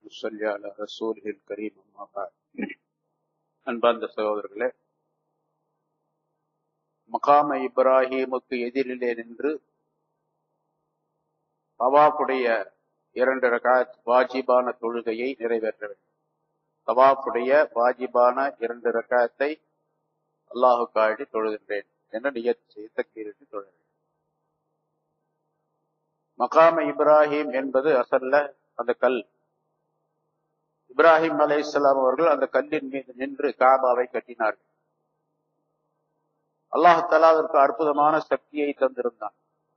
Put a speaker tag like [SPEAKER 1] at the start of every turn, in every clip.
[SPEAKER 1] نصلي على رسوله الكريم أما بعد அன்பார்ந்த சகோதரர்களே மகாம இப்ராஹிமுக்கு எதிரிலே நின்று தவாஃபுடைய இரண்டு ரகாத் வாஜிபான தொழுகையை நிறைவேற்ற வேண்டும் தவாஃபுடைய வாஜிபான இரண்டு ரகாத்தை அல்லாஹுக்காடி தொழுகின்றேன் என்று நியத் செய்து தக்கீரிட்டு தொழ வேண்டும் மகாம இப்ராஹிம் என்பது அசல்ல அந்த கல் இப்ராஹிம் அலை இஸ்லாம் அவர்கள் அந்த கல்லின் மீது நின்று காபாவை கட்டினார்கள் அல்லாஹாலா அதற்கு அற்புதமான சக்தியை தந்திருந்தான்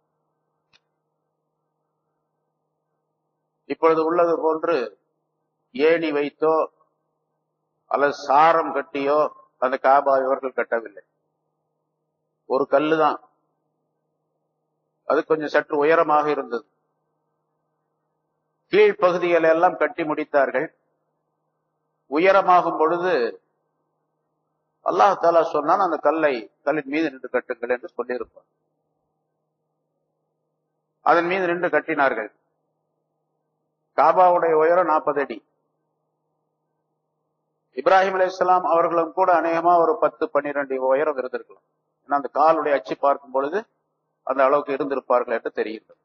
[SPEAKER 1] இப்பொழுது உள்ளது போன்று ஏணி வைத்தோ அல்லது சாரம் கட்டியோ அந்த காபாவை அவர்கள் கட்டவில்லை ஒரு கல்லு தான் அது கொஞ்சம் சற்று உயரமாக இருந்தது கீழ்ப்பகுதிகள் எல்லாம் கட்டி முடித்தார்கள் உயரமாகும் பொழுது அல்லாஹாலா சொன்னான் அந்த கல்லை கல்லின் மீது நின்று கட்டுங்கள் என்று சொல்லியிருப்பார் அதன் மீது நின்று கட்டினார்கள் காபாவுடைய உயரம் நாற்பது அடி இப்ராஹிம் அலி இஸ்லாம் அவர்களும் கூட அநேகமா ஒரு பத்து பன்னிரண்டு உயரம் இருந்திருக்கலாம் ஏன்னா அந்த காலுடைய அச்சு பார்க்கும் பொழுது அந்த அளவுக்கு இருந்திருப்பார்கள் என்று தெரிகின்றது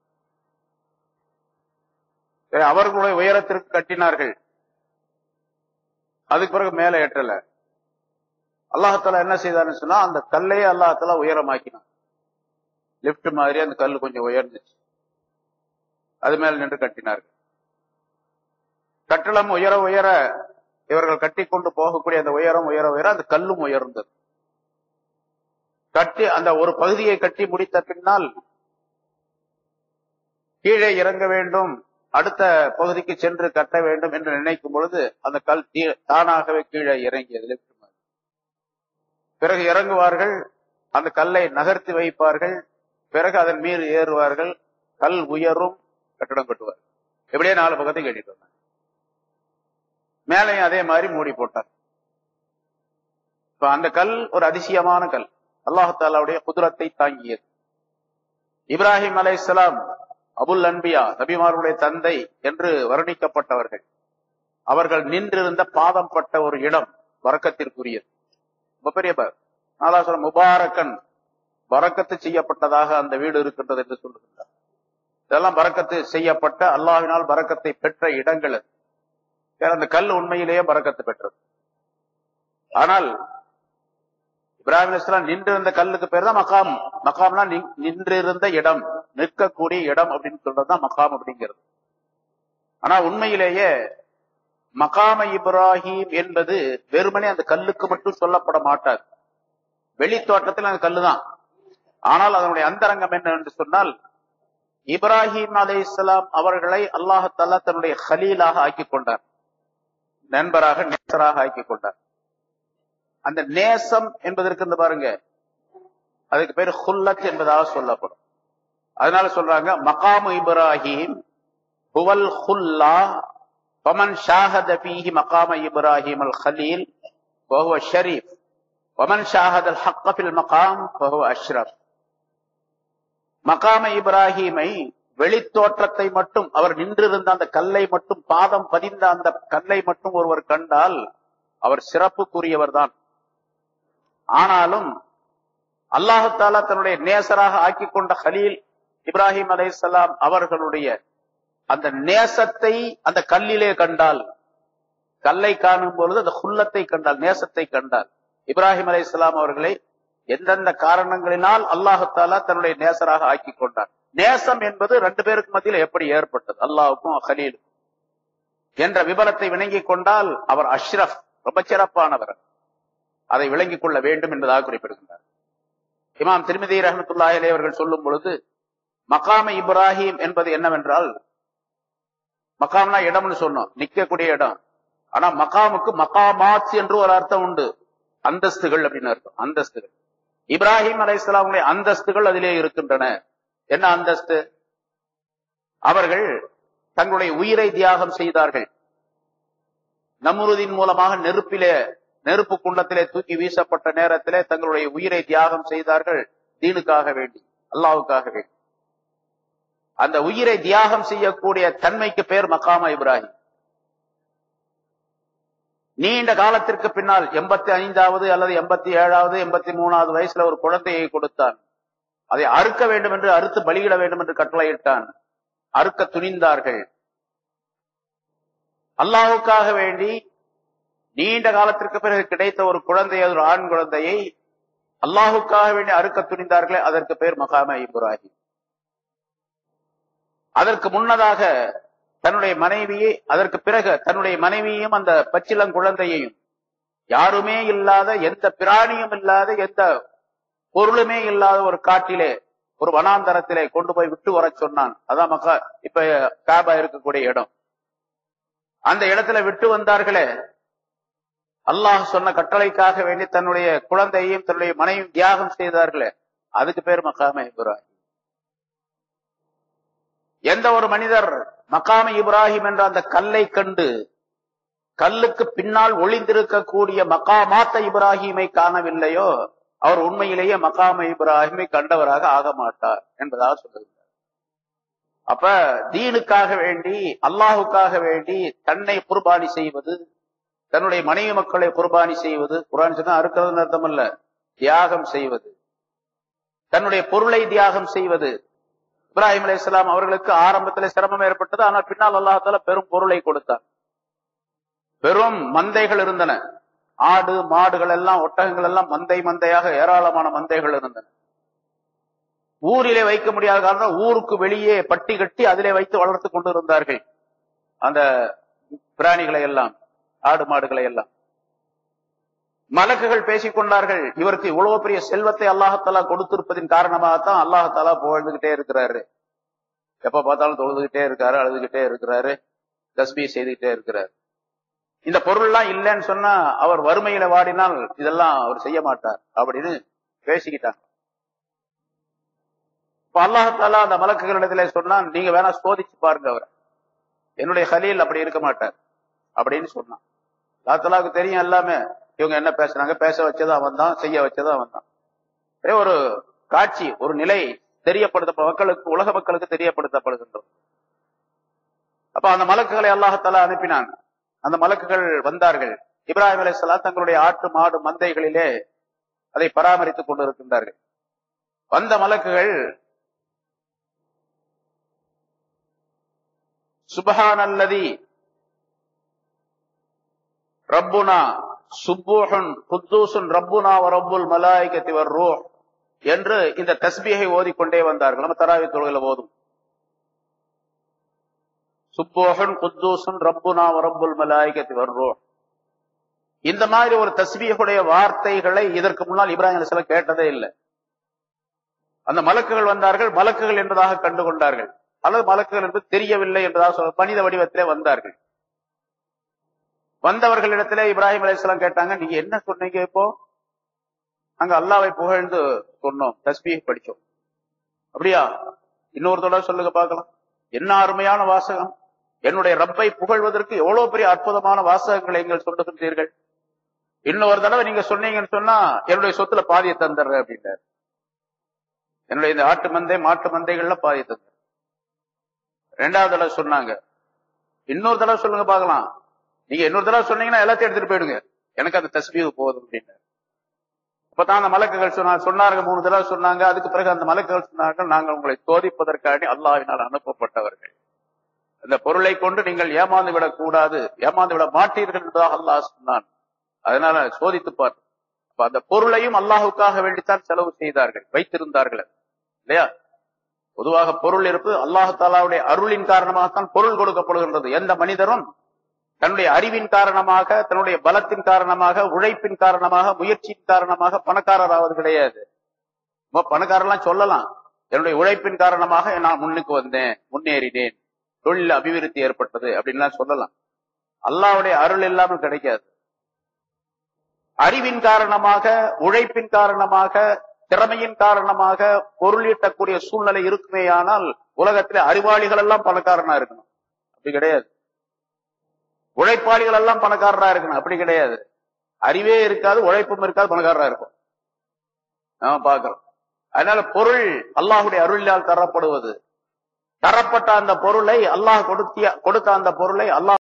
[SPEAKER 1] அவர்களுடைய உயரத்திற்கு கட்டினார்கள் அதுக்கு பிறகு மேல ஏற்றல அல்லாஹால என்ன செய்தான்னு சொன்னா அந்த கல்லையே அல்லாஹால உயரமாக்கினான் லிப்ட் மாதிரி அந்த கல் கொஞ்சம் உயர்ந்துச்சு அது மேல நின்று கட்டினார்கள் கட்டளம் உயர உயர இவர்கள் கட்டி கொண்டு போகக்கூடிய அந்த உயரம் உயர உயர அந்த கல்லும் உயர்ந்தது கட்டி அந்த ஒரு பகுதியை கட்டி முடித்த பின்னால் கீழே இறங்க வேண்டும் அடுத்த பகுதிக்கு சென்று கட்ட வேண்டும் என்று நினைக்கும் பொழுது அந்த கல் தானாகவே கீழே இறங்கியது பிறகு இறங்குவார்கள் அந்த கல்லை நகர்த்தி வைப்பார்கள் பிறகு அதன் மீது ஏறுவார்கள் கல் உயரும் கட்டடம் கட்டுவார் எப்படியே நாலு பக்கத்தை கட்டிட்டு வந்தாங்க மேலையும் அதே மாதிரி மூடி போட்டார் இப்ப அந்த கல் ஒரு அதிசயமான கல் அல்லாஹாலாவுடைய குதிரத்தை தாங்கியது இப்ராஹிம் அலை இஸ்லாம் அபுல் அன்பியா நபிமாருடைய தந்தை என்று வர்ணிக்கப்பட்டவர்கள் அவர்கள் நின்றிருந்த பாதம் பட்ட ஒரு இடம் வரக்கத்திற்குரியது ரொம்ப பெரிய நாலாசுரம் முபாரக்கன் வரக்கத்து செய்யப்பட்டதாக அந்த வீடு இருக்கின்றது என்று சொல்லுகின்றார் இதெல்லாம் பறக்கத்து செய்யப்பட்ட அல்லாஹினால் பறக்கத்தை பெற்ற இடங்கள் அந்த கல் உண்மையிலேயே பறக்கத்து பெற்றது ஆனால் இப்ராஹிம் இஸ்லாம் நின்றிருந்த கல்லுக்கு பேர் தான் மகாம் மகாம்னா நின்றிருந்த இடம் நிற்கக்கூடிய இடம் அப்படின்னு சொல்றதுதான் மகாம் அப்படிங்கிறது ஆனா உண்மையிலேயே மகாம இப்ராஹிம் என்பது வெறுமனே அந்த கல்லுக்கு மட்டும் சொல்லப்பட மாட்டாது வெளித்தோட்டத்தில் அந்த கல்லு தான் ஆனால் அதனுடைய அந்தரங்கம் என்ன என்று சொன்னால் இப்ராஹிம் அலை இஸ்லாம் அவர்களை அல்லாஹாலா தன்னுடைய ஹலீலாக ஆக்கி கொண்டார் நண்பராக நேசராக ஆக்கி கொண்டார் அந்த நேசம் என்பதற்கு இந்த பாருங்க அதுக்கு பேரு ஹுல்லத் என்பதாக சொல்லப்படும் அதனால சொல்றாங்க மகாமு இப்ராஹிம் புவல் ஹுல்லா பமன் ஷாஹத பீஹி மகாம இப்ராஹிம் அல் ஹலீல் வஹுவ ஷரீப் வமன் ஷாஹத் அல் ஹக்கபில் மகாம் வஹுவ அஷ்ரப் மகாம இப்ராஹிமை வெளித்தோற்றத்தை மட்டும் அவர் நின்றிருந்த அந்த கல்லை மட்டும் பாதம் பதிந்த அந்த கல்லை மட்டும் ஒருவர் கண்டால் அவர் சிறப்புக்குரியவர் தான் ஆனாலும் அல்லாஹாலா தன்னுடைய நேசராக ஆக்கி கொண்ட ஹலீல் இப்ராஹிம் அலை அவர்களுடைய அந்த நேசத்தை அந்த கல்லிலே கண்டால் கல்லை காணும் பொழுது அந்த குல்லத்தை கண்டால் நேசத்தை கண்டால் இப்ராஹிம் அலை அவர்களை எந்தெந்த காரணங்களினால் அல்லாஹாலா தன்னுடைய நேசராக ஆக்கி கொண்டார் நேசம் என்பது ரெண்டு பேருக்கு மத்தியில் எப்படி ஏற்பட்டது அல்லாவுக்கும் ஹலீலுக்கும் என்ற விபரத்தை விளங்கிக் கொண்டால் அவர் அஷ்ரப் ரொம்ப சிறப்பானவர் அதை விளங்கிக் கொள்ள வேண்டும் என்பதாக குறிப்பிடுகின்றார் இமாம் திருமதி ரஹமத்துல்லாஹிலே அவர்கள் சொல்லும் பொழுது மகாம இப்ராஹிம் என்பது என்னவென்றால் மகாம்னா இடம்னு சொன்னோம் நிக்கக்கூடிய இடம் ஆனா மகாமுக்கு மகாமாத் என்று ஒரு அர்த்தம் உண்டு அந்தஸ்துகள் அப்படின்னு அர்த்தம் அந்தஸ்துகள் இப்ராஹிம் அலை இஸ்லாமுடைய அந்தஸ்துகள் அதிலே இருக்கின்றன என்ன அந்தஸ்து அவர்கள் தங்களுடைய உயிரை தியாகம் செய்தார்கள் நமுருதின் மூலமாக நெருப்பிலே நெருப்பு குண்டத்திலே தூக்கி வீசப்பட்ட நேரத்திலே தங்களுடைய உயிரை தியாகம் செய்தார்கள் தீனுக்காக வேண்டி அல்லாவுக்காக வேண்டி அந்த உயிரை தியாகம் செய்யக்கூடிய தன்மைக்கு பேர் மகாமா இப்ராஹிம் நீண்ட காலத்திற்கு பின்னால் எண்பத்தி ஐந்தாவது அல்லது எண்பத்தி ஏழாவது எண்பத்தி மூணாவது வயசுல ஒரு குழந்தையை கொடுத்தான் அதை அறுக்க வேண்டும் என்று அறுத்து பலியிட வேண்டும் என்று கட்டளையிட்டான் அறுக்க துணிந்தார்கள் அல்லாஹுக்காக வேண்டி நீண்ட காலத்திற்கு பிறகு கிடைத்த ஒரு குழந்தை ஒரு ஆண் குழந்தையை அல்லாஹுக்காக வேண்டி அறுக்க துணிந்தார்களே அதற்கு பேர் மகாம இப்ராஹிம் அதற்கு முன்னதாக தன்னுடைய மனைவியை அதற்கு பிறகு தன்னுடைய மனைவியையும் அந்த பச்சிளம் குழந்தையையும் யாருமே இல்லாத எந்த பிராணியும் இல்லாத எந்த பொருளுமே இல்லாத ஒரு காட்டிலே ஒரு வனாந்தரத்திலே கொண்டு போய் விட்டு வர சொன்னான் அதான் மக்கா இப்ப காபா இருக்கக்கூடிய இடம் அந்த இடத்துல விட்டு வந்தார்களே அல்லாஹ் சொன்ன கட்டளைக்காக வேண்டி தன்னுடைய குழந்தையையும் தன்னுடைய மனைவியும் தியாகம் செய்தார்களே அதுக்கு பேர் மக்காம இப்ராஹிம் எந்த ஒரு மனிதர் மக்காம இப்ராஹிம் என்ற அந்த கல்லை கண்டு கல்லுக்கு பின்னால் ஒளிந்திருக்கக்கூடிய மக்காமாத்த இப்ராஹிமை காணவில்லையோ அவர் உண்மையிலேயே மக்காம இப்ராஹிமை கண்டவராக ஆக மாட்டார் என்பதாக சொல்லுகிறார் அப்ப தீனுக்காக வேண்டி அல்லாஹுக்காக வேண்டி தன்னை குர்பானி செய்வது தன்னுடைய மனைவி மக்களை குர்பானி செய்வது குரான் சொன்னா அறுக்கிறது அர்த்தம் அல்ல தியாகம் செய்வது தன்னுடைய பொருளை தியாகம் செய்வது இப்ராஹிம் அலி இஸ்லாம் அவர்களுக்கு ஆரம்பத்தில் சிரமம் ஏற்பட்டது ஆனால் பின்னால் அல்லாஹால பெரும் பொருளை கொடுத்தார் பெரும் மந்தைகள் இருந்தன ஆடு மாடுகள் எல்லாம் ஒட்டகங்கள் எல்லாம் மந்தை மந்தையாக ஏராளமான மந்தைகள் இருந்தன ஊரிலே வைக்க முடியாத காரணம் ஊருக்கு வெளியே பட்டி கட்டி அதிலே வைத்து வளர்த்து கொண்டு இருந்தார்கள் அந்த பிராணிகளை எல்லாம் ஆடு மாடுகளை எல்லாம் மலக்குகள் பேசிக் கொண்டார்கள் இவருக்கு இவ்வளவு பெரிய செல்வத்தை அல்லாஹத்தாலா கொடுத்திருப்பதின் காரணமாகத்தான் அல்லாஹத்தாலா புகழ்ந்துகிட்டே இருக்கிறாரு எப்ப பார்த்தாலும் தொழுதுகிட்டே இருக்காரு அழுதுகிட்டே இருக்கிறாரு தஸ்பி செய்துகிட்டே இருக்கிறாரு இந்த பொருள்லாம் இல்லைன்னு சொன்னா அவர் வறுமையில வாடினால் இதெல்லாம் அவர் செய்ய மாட்டார் அப்படின்னு பேசிக்கிட்டாங்க இப்ப அல்லாஹாலா அந்த மலக்குகளிடத்துல சொன்னா நீங்க வேணா சோதிச்சு பாருங்க அவரை என்னுடைய ஹலீல் அப்படி இருக்க மாட்டார் அப்படின்னு சொன்னான் லாத்தலாவுக்கு தெரியும் எல்லாமே இவங்க என்ன பேசுறாங்க பேச வச்சதும் அவன் தான் செய்ய வச்சதும் அவன் தான் ஒரு காட்சி ஒரு நிலை தெரியப்படுத்த மக்களுக்கு உலக மக்களுக்கு தெரியப்படுத்தப்படுகின்றது அப்ப அந்த மலக்குகளை அல்லாஹத்தாலா அனுப்பினான் அந்த மலக்குகள் வந்தார்கள் இப்ராஹிம் அலிஸ்லா தங்களுடைய ஆட்டு மாடு மந்தைகளிலே அதை பராமரித்துக் கொண்டிருக்கின்றார்கள் வந்த மலக்குகள் சுபஹான் அல்லதி ரப்புனா சுப்பூஹன் குத்தூசுன் ரப்புனா ரப்புல் மலாய்கத்தி வர்ரூ என்று இந்த தஸ்பீகை ஓதிக்கொண்டே வந்தார்கள் நம்ம தராவி தொழுகையில ஓதும் சுப்போகன் குத்தூசுன் ரப்புனா ரப்புல் மலாய்கத்தி வர்ரூ இந்த மாதிரி ஒரு தஸ்பீகுடைய வார்த்தைகளை இதற்கு முன்னால் இப்ராஹிம் அலிஸ்லாம் கேட்டதே இல்லை அந்த மலக்குகள் வந்தார்கள் மலக்குகள் என்பதாக கண்டு கொண்டார்கள் அல்லது மலக்குகள் என்று தெரியவில்லை என்பதாக சொல்ல மனித வடிவத்திலே வந்தார்கள் வந்தவர்களிடத்திலே இப்ராஹிம் அலிஸ்லாம் கேட்டாங்க நீங்க என்ன சொன்னீங்க இப்போ அங்க அல்லாவை புகழ்ந்து சொன்னோம் தஸ்பீ படிச்சோம் அப்படியா இன்னொரு தடவை சொல்லுங்க பார்க்கலாம் என்ன அருமையான வாசகம் என்னுடைய ரப்பை புகழ்வதற்கு எவ்வளவு பெரிய அற்புதமான வாசகங்களை நீங்கள் சொல்லுகின்றீர்கள் இன்னொரு தடவை நீங்க சொன்னீங்கன்னு சொன்னா என்னுடைய சொத்துல பாதியை தந்துடுறேன் அப்படின்றார் என்னுடைய இந்த ஆட்டு மந்தை மாட்டு மந்தைகள்ல பாதியை தந்துடுறேன் ரெண்டாவது தடவை சொன்னாங்க இன்னொரு தடவை சொல்லுங்க பார்க்கலாம் நீங்க இன்னொரு தடவை சொன்னீங்கன்னா எல்லாத்தையும் எடுத்துட்டு போயிடுங்க எனக்கு அந்த தஸ்பீவு போதும் அப்படின்னு அப்பதான் அந்த மலக்குகள் சொன்னா சொன்னார்கள் மூணு தடவை சொன்னாங்க அதுக்கு பிறகு அந்த மலக்குகள் சொன்னார்கள் நாங்கள் உங்களை சோதிப்பதற்காண்டி அல்லாவினால் அனுப்பப்பட்டவர்கள் அந்த பொருளை கொண்டு நீங்கள் ஏமாந்து விடக் கூடாது ஏமாந்து விட மாட்டீர்கள் என்பதாக அல்லாஹ் சொன்னான் அதனால சோதித்து பார் அப்ப அந்த பொருளையும் அல்லாஹுக்காக வேண்டித்தான் செலவு செய்தார்கள் வைத்திருந்தார்கள் இல்லையா பொதுவாக பொருள் இருப்பு அல்லாஹு தாலாவுடைய அருளின் காரணமாகத்தான் பொருள் கொடுக்கப்படுகின்றது எந்த மனிதரும் தன்னுடைய அறிவின் காரணமாக தன்னுடைய பலத்தின் காரணமாக உழைப்பின் காரணமாக முயற்சியின் காரணமாக பணக்காரர் ஆவது கிடையாது பணக்காரெல்லாம் சொல்லலாம் என்னுடைய உழைப்பின் காரணமாக நான் முன்னுக்கு வந்தேன் முன்னேறினேன் தொழில் அபிவிருத்தி ஏற்பட்டது அப்படின்லாம் சொல்லலாம் அல்லாவுடைய அருள் இல்லாமல் கிடைக்காது அறிவின் காரணமாக உழைப்பின் காரணமாக திறமையின் காரணமாக பொருள் ஈட்டக்கூடிய சூழ்நிலை இருக்குமேயானால் உலகத்திலே அறிவாளிகள் எல்லாம் பணக்காரனா இருக்கணும் அப்படி கிடையாது உழைப்பாளிகள் எல்லாம் பணக்காரரா இருக்கணும் அப்படி கிடையாது அறிவே இருக்காது உழைப்பும் இருக்காது பணக்காரரா இருக்கும் நாம பார்க்கிறோம் அதனால பொருள் அல்லாஹுடைய அருளால் தரப்படுவது தரப்பட்ட அந்த பொருளை அல்லாஹ் கொடுத்திய கொடுத்த அந்த பொருளை அல்லாஹ்